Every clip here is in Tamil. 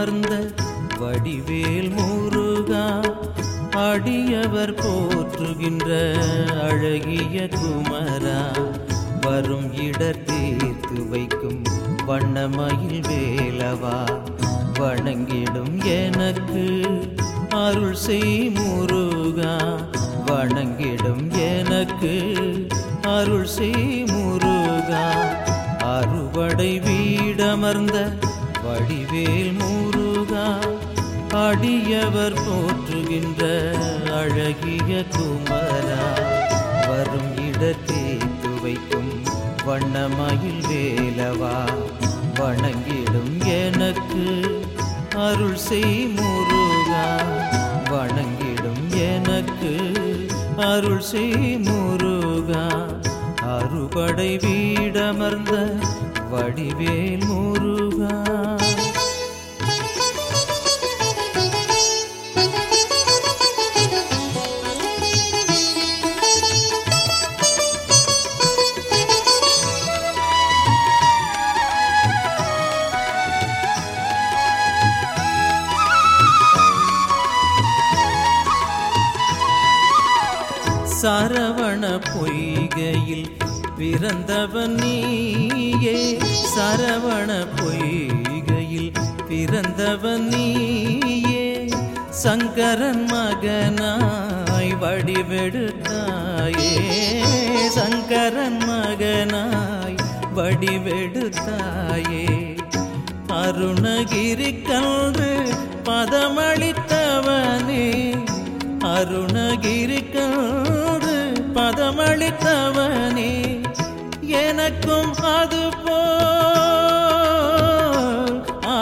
வீடமர்ந்த வடிவேல் முருகா அடியவர் போற்றுகின்ற அழகிய குமரா வரும் இடர் தீர்த்து வைக்கும் வண்ணமயில் வேலவா வணங்கிடும் எனக்கு அருள் செய் முருகா வணங்கிடும் எனக்கு அருள் செய் முருகா அறுவடை வீடமர்ந்த வடிவேல் முருகா அடியவர் போற்றுகின்ற அழகிய குமரா வரும் இடத்தேத்து வைக்கும் வண்ணமயில் வேலவா வணங்கிடும் எனக்கு அருள் செய் முருகா வணங்கிடும் எனக்கு அருள் செய் முருகா அறுபடை வீடமர்ந்த வடிவேல் முருகா சரவண பொய்கையில் பிறந்தவன் நீயே சரவண பொய்கையில் பிறந்தவன் நீயே சங்கரன் மகனாய் வடிவெடுத்தாயே சங்கரன் மகனாய் வடிவெடுத்தாயே அருணகிரி கல்று பதமளித்தவனே அருணகிரி கல்று பதமளித்தவனே எனக்கும் அது போல் ஆ,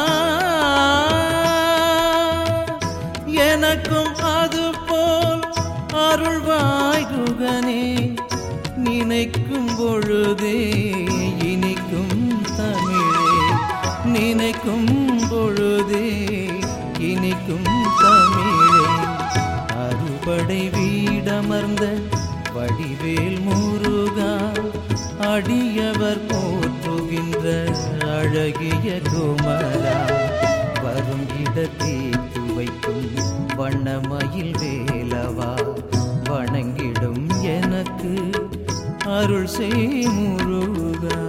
எனக்கும் அது போல் அருள்வாய் குகனே நினைக்கும் பொழுதே இனிக்கும் தமிழே நினைக்கும் பொழுதே இனிக்கும் தமிழே அறுபடை வீடமர்ந்த வடிவேல் முருகா அடியவர் போற்றுகின்ற அழகிய குமரா வரும் இடத்தீர்த்து வைக்கும் வண்ணமயில் வேலவா வணங்கிடும் எனக்கு அருள் செய் முருகா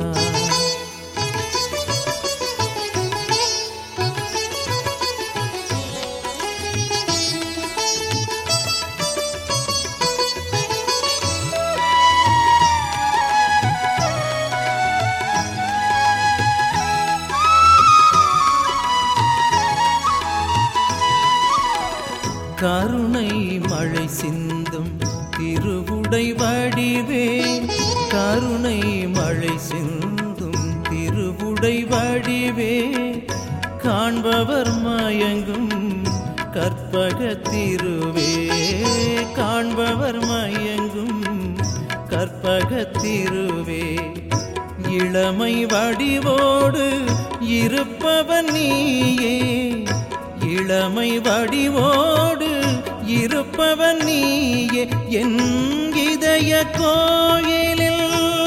கருணை மழை சிந்தும் திருவுடை வடிவே கருணை மழை சிந்தும் திருவுடை வடிவே காண்பவர் மயங்கும் கற்பக திருவே காண்பவர் மயங்கும் கற்பக திருவே இளமை வடிவோடு இருப்பவன் நீயே இளமை வடிவோடு இருப்பவன் நீயே என் இதய கோயிலில்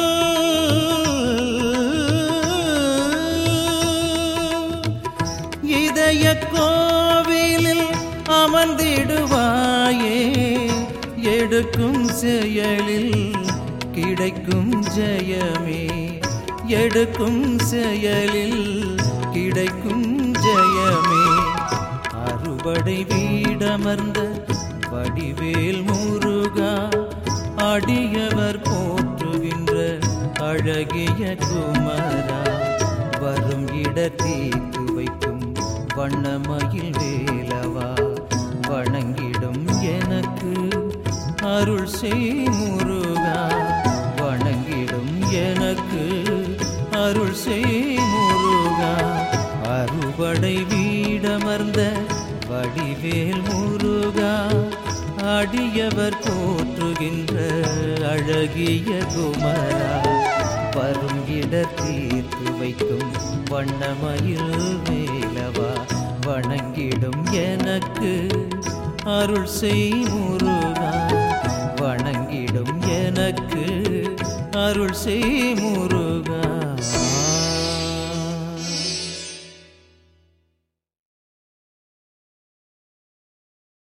இதய கோவிலில் அமர்ந்திடுவாயே எடுக்கும் செயலில் கிடைக்கும் ஜெயமே எடுக்கும் செயலில் கிடைக்கும் ஜெயமே அறுபடை வீடமர்ந்த வடிவேல் முருகா அடியவர் போற்றுகின்ற அழகிய குமரா வரும் இடத்தீர்த்து வைக்கும் வண்ணமயில் வேலவா வணங்கிடும் எனக்கு அருள் செய் முருகா வணங்கிடும் எனக்கு அருள் செய் முருகா அறுபடை வீடமர்ந்த வடிவேல் முருகா அடியவர் போற்றுகின்ற அழகிய குமரா வரும் இடத்தீர்த்து வைக்கும் வண்ணமயில் வேலவா வணங்கிடும் எனக்கு அருள் செய் முருகா வணங்கிடும் எனக்கு அருள் செய் முருகா